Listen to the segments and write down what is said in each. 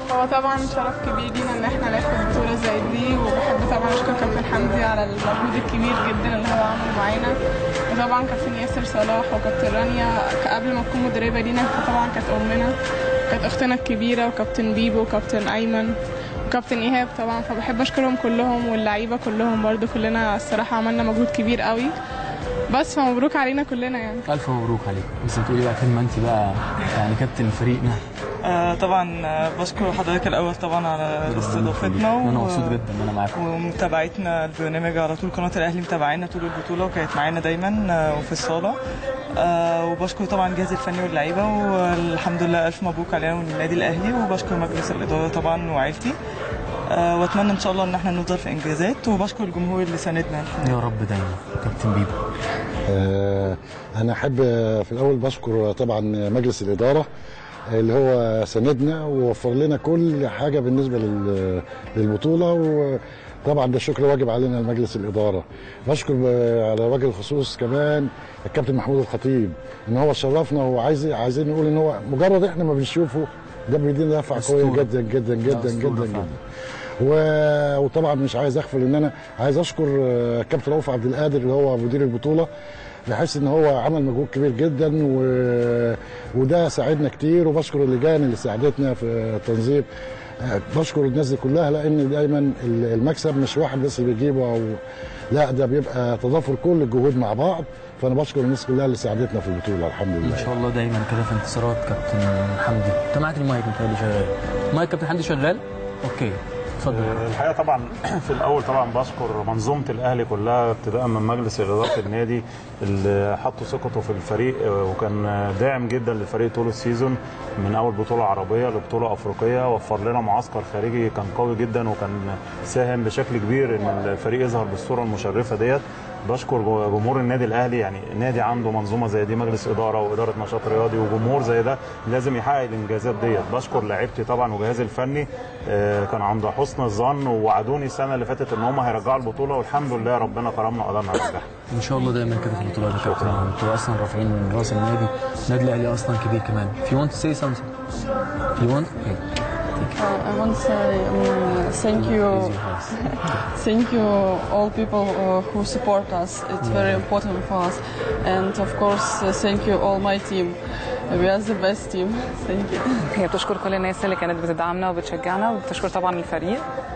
هو طبعا شرف كبير لينا ان احنا ناخد بطولة زي دي وبحب طبعا اشكر كابتن حمدي على المجهود الكبير جدا اللي هو عمله معانا وطبعا كابتن ياسر صلاح وكابتن رانيا قبل ما تكون مدربة لينا فطبعا كانت امنا كانت اختنا الكبيرة وكابتن بيبو وكابتن ايمن وكابتن ايهاب طبعا فبحب اشكرهم كلهم واللعيبة كلهم برضو كلنا الصراحة عملنا مجهود كبير قوي بس فمبروك علينا كلنا يعني الف مبروك عليكم بس تقولي بقى كلمه انت بقى يعني كابتن فريقنا آه طبعا آه، بشكر حضرتك الاول طبعا على استضافتنا انا و- مبسوط جدا ان انا معاكم ومتابعتنا البرنامج على طول قناه الاهلي متابعينا طول البطوله وكانت معانا دايما آه، وفي الصاله آه، وبشكر طبعا الجهاز الفني واللعيبه والحمد لله الف مبروك علينا والنادي الاهلي وبشكر مجلس الاداره طبعا وعيلتي آه، واتمنى ان شاء الله ان احنا نفضل في انجازات وبشكر الجمهور اللي ساندنا يا رب دايما كابتن بيبو آه، انا احب آه، في الاول بشكر طبعا مجلس الاداره اللي هو ساندنا ووفر لنا كل حاجه بالنسبه لل- للبطوله وطبعا ده الشكر واجب علينا لمجلس الاداره بشكر آه، على وجه الخصوص كمان الكابتن محمود الخطيب ان هو شرفنا وعايز عايزين نقول ان هو مجرد احنا ما بنشوفه ده بيدينا دفعه قويه أسطورة. جدا جدا جدا أسطورة جدا فعلا. جدا و- وطبعا مش عايز اغفل ان انا عايز اشكر آه، كابتن رؤوف عبد القادر اللي هو مدير البطوله بحيث ان هو عمل مجهود كبير جدا و... وده ساعدنا كتير وبشكر اللجان اللي ساعدتنا في التنظيم آه، بشكر الناس دي كلها لان دايما ال- المكسب مش واحد بس اللي بيجيبه او لا ده بيبقى تضافر كل الجهود مع بعض فانا بشكر الناس كلها اللي ساعدتنا في البطوله الحمد ان لله شاء الله دايما كده في انتصارات كابتن حمدي انت معاك المايك متهيألي شغال مايك كابتن حمدي شغال اوكي اتفضل الحقيقه طبعا في الاول طبعا بشكر منظومه الاهلي كلها ابتداء من مجلس اداره النادي اللي حطوا ثقته في الفريق وكان داعم جدا للفريق طول السيزون من اول بطوله عربيه لبطوله افريقيه وفر لنا معسكر خارجي كان قوي جدا وكان ساهم بشكل كبير ان الفريق يظهر بالصوره المشرفه ديت بشكر جمهور النادي الاهلي يعني نادي عنده منظومه زي دي مجلس اداره واداره نشاط رياضي وجمهور زي ده لازم يحقق الانجازات ديت بشكر لعيبتي طبعا وجهازي الفني آه، كان عند حسن الظن ووعدوني السنه اللي فاتت ان هم هيرجعوا البطوله والحمد لله ربنا كرمنا وقدرنا نرجعها ان شاء الله دايما كده في البطولات يا كابتن انتوا اصلا رافعين من راس النادي النادي الاهلي اصلا كبير كمان if you want to say something if you want okay. Uh, I want to say um, thank you, thank you all people uh, who support us. It's very important for us, and of course uh, thank you all my team. We are the best team. Thank you. هي بتشكر كل الناس اللي كانت بتدعمنا وبتشجعنا وبتشكر طبعا الفريق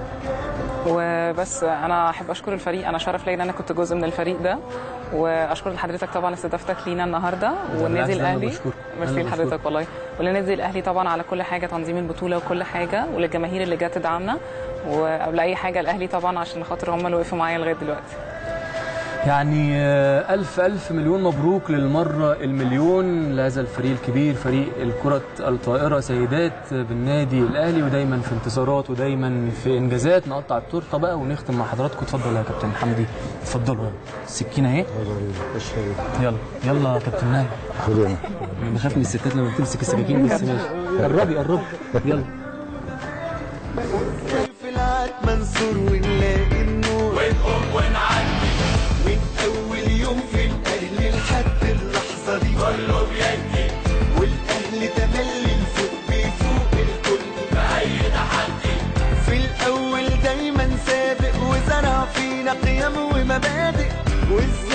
وبس انا احب اشكر الفريق انا شرف ليا ان انا كنت جزء من الفريق ده واشكر لحضرتك طبعا استضافتك لينا النهارده والنادي بالعكس، ده أنا الاهلي بشكرك. ميرسي أنا لحضرتك بشكرك. والله وللنادي الاهلي طبعا على كل حاجه تنظيم البطوله وكل حاجه وللجماهير اللي جت تدعمنا وقبل اي حاجه الاهلي طبعا عشان خاطر هم اللي وقفوا معايا لغايه دلوقتي يعني آه، ألف ألف مليون مبروك للمرة المليون لهذا الفريق الكبير فريق الكرة الطائرة سيدات بالنادي الأهلي ودايما في انتصارات ودايما في إنجازات نقطع التورتة بقى ونختم مع حضراتكم اتفضل يا كابتن حمدي اتفضلوا السكينة اهي يلا يلا يا كابتن نايم خدونا بخاف من الستات لما بتمسك السكاكين بس ماشي قربي قربي يلا في العاد منصور ونلاقي النور ونقوم ونعدي من اول يوم في الاهلي لحد اللحظه دي كله بيدي والاهلي تملي الفوق بيفوق الكل باي تحدي في الاول دايما سابق وزرع فينا قيم ومبادئ والزمن